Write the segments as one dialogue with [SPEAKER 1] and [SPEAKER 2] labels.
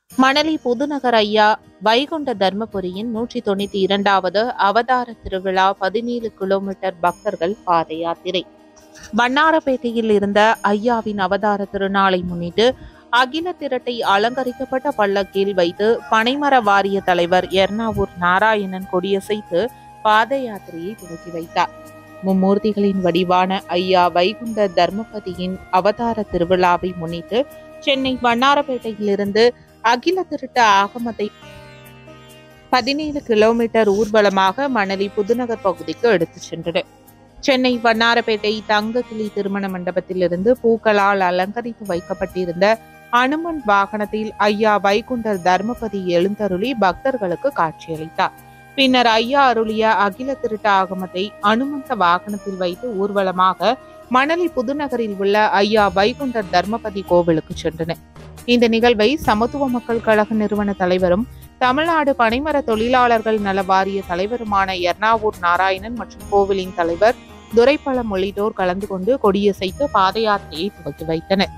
[SPEAKER 1] மணலி புதுநகர் ஐயா வைகுண்ட தர்மபுரியின் நூற்றி தொண்ணூத்தி இரண்டாவது அவதார திருவிழா பதினேழு கிலோமீட்டர் பக்தர்கள் பாத யாத்திரை வண்ணாரப்பேட்டையில் இருந்த ஐயாவின் அவதார திருநாளை முன்னிட்டு அகில திரட்டை அலங்கரிக்கப்பட்ட பல்லக்கில் வைத்து பனைமர வாரிய தலைவர் எர்ணாவூர் நாராயணன் கொடியசைத்து பாத யாத்திரையை துவக்கி வைத்தார் மும்மூர்த்திகளின் வடிவான ஐயா வைகுண்ட தர்மபதியின் அவதார திருவிழாவை முன்னிட்டு சென்னை வண்ணாரப்பேட்டையிலிருந்து அகில திருட்ட ஆகமத்தை பதினேழு கிலோமீட்டர் ஊர்வலமாக மணலி புதுநகர் பகுதிக்கு எடுத்துச் சென்றனர் சென்னை வண்ணாரப்பேட்டை தங்கக்கிளி திருமண மண்டபத்திலிருந்து பூக்களால் அலங்கரித்து வைக்கப்பட்டிருந்த அனுமன் வாகனத்தில் ஐயா வைகுண்டர் தர்மபதி எழுந்தருளி பக்தர்களுக்கு காட்சியளித்தார் பின்னர் ஐயா அருளிய அகில திருட்ட ஆகமத்தை அனுமந்த வாகனத்தில் வைத்து ஊர்வலமாக மணலி புதுநகரில் உள்ள ஐயா வைகுண்டர் தர்மபதி கோவிலுக்கு சென்றனர் இந்த நிகழ்வை சமத்துவ மக்கள் கழக நிறுவன தலைவரும் தமிழ்நாடு பனைமர தொழிலாளர்கள் நல வாரிய தலைவருமான எர்ணாவூர் நாராயணன் மற்றும் கோவிலின் தலைவர் துரைப்பழம் உள்ளிட்டோர் கலந்து கொண்டு கொடியசைத்து பாத யாத்திரையை துவக்கி வைத்தனர்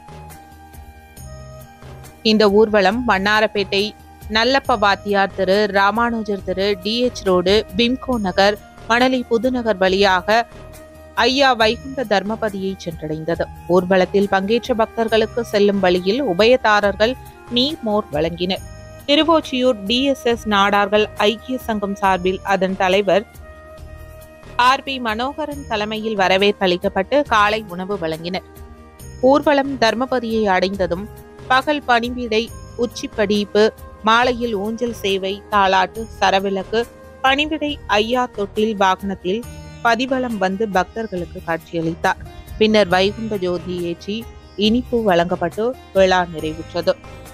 [SPEAKER 1] இந்த ஊர்வலம் வண்ணாரப்பேட்டை நல்லப்ப வாத்தியார் திரு ராமானுஜர் திரு டிஎச் ரோடு பிம்கோ நகர் மணலி புதுநகர் வழியாக ஐயா வைகுண்ட தர்மபதியை சென்றடைந்தது ஊர்வலத்தில் பங்கேற்ற பக்தர்களுக்கு செல்லும் வழியில் உபயதாரர்கள் நீர் மோர் வழங்கினர் திருவொச்சியூர் டிஎஸ்எஸ் நாடார்கள் ஐக்கிய சங்கம் சார்பில் அதன் தலைவர் ஆர் பி மனோகரன் தலைமையில் வரவேற்பளிக்கப்பட்டு காலை உணவு வழங்கினர் ஊர்வலம் தர்மபதியை அடைந்ததும் பகல் பணிவிடை உச்சிப்படிப்பு மாலையில் ஊஞ்சல் சேவை தாலாட்டு சரவிளக்கு பணிவிடை ஐயா தொட்டில் வாகனத்தில் பதிவலம் வந்து பக்தர்களுக்கு காட்சியளித்தார் பின்னர் வைகுண்ட ஜோதி ஏற்றி இனிப்பு வழங்கப்பட்டு விழா நிறைவுற்றது